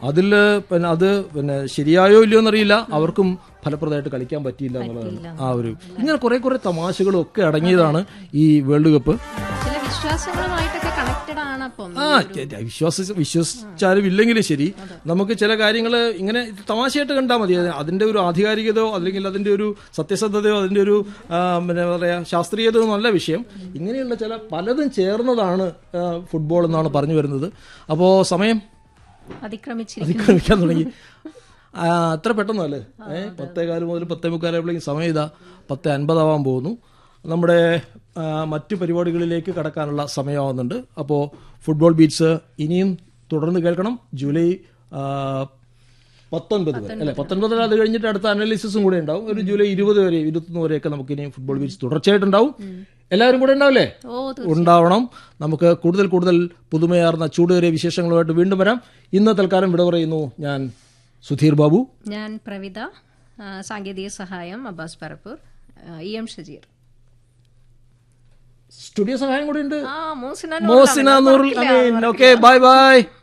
അതിൽ പിന്നെ അത് പിന്നെ ശരിയായോ ഇല്ലയോ എന്നറിയില്ല അവർക്കും ഫലപ്രദമായിട്ട് കളിക്കാൻ പറ്റിയില്ല എന്നുള്ളതാണ് ആ ഒരു ഇങ്ങനെ കുറെ കുറെ തമാശകളും ഒക്കെ അടങ്ങിയതാണ് ഈ വേൾഡ് കപ്പ് ചില വിശ്വാസങ്ങളുമായിട്ടൊക്കെ കണക്റ്റഡ് ആണ് അപ്പം ആ ചെ- വിശ്വാസ വിശ്വസിച്ചാലും ഇല്ലെങ്കിലും ശരി നമുക്ക് ചില കാര്യങ്ങൾ ഇങ്ങനെ തമാശയായിട്ട് കണ്ടാൽ മതി അത് അതിന്റെ ഒരു ആധികാരികതയോ അല്ലെങ്കിൽ അതിന്റെ ഒരു സത്യസന്ധതയോ അതിന്റെ ഒരു ആ, പിന്നെ പറയാ ശാസ്ത്രീയതയോ നല്ല വിഷയം ഇങ്ങനെയുള്ള ചില പലതും ചേർന്നതാണ് ആ, ഫുട്ബോൾ എന്നാണ് പറഞ്ഞു വരുന്നത് അപ്പോൾ സമയം അതിക്രമിച്ചിരിക്കും അതിക്രമിക്കാൻ തുടങ്ങി ആ, അത്ര പെട്ടെന്നല്ലേ ഏഹ് പത്തേകാല് മുതൽ പത്തേ മുക്കാലായപ്പോഴേക്കും സമയം ഇതാ പത്ത് അൻപതാവാൻ പോകുന്നു നമ്മുടെ ആ, മറ്റു പരിപാടികളിലേക്ക് കടക്കാനുള്ള സമയമാവുന്നുണ്ട് അപ്പോൾ ഫുട്ബോൾ ബീറ്റ്സ് ഇനിയും തുടർന്ന് കേൾക്കണം ജൂലൈ ആ, പത്തൊൻപത് വരെ അല്ലെ പത്തൊൻപത് വരെ അത് കഴിഞ്ഞിട്ട് അടുത്ത അനാലിസിസും കൂടെ ഉണ്ടാവും ഒരു ജൂലൈ ഇരുപത് വരെ ഇരുപത്തൊന്ന് വരെയൊക്കെ നമുക്ക് ഇനി ഫുട്ബോൾ ബീച്ച് തുടർച്ചയായിട്ടുണ്ടാവും എല്ലാവരും കൂടെ ഉണ്ടാവില്ലേ ഓ ഉണ്ടാവണം നമുക്ക് കൂടുതൽ കൂടുതൽ പുതുമയാർന്ന ചൂടേറിയ വിശേഷങ്ങളുമായിട്ട് വീണ്ടും വരാം ഇന്ന് തൽക്കാലം വിട പറയുന്നു ഞാൻ സുധീർ ബാബു ഞാൻ പ്രവിത ആ, സാങ്കേതിക സഹായം അബ്ബാസ് പരപ്പൂർ ആ, ഇ എം ഷജീർ സ്റ്റുഡിയോ സഹായം കൂടെ ഉണ്ട് ആ മോസിന മോസിന നൂറുൽ അമീൻ ഓക്കെ ബൈ ബൈ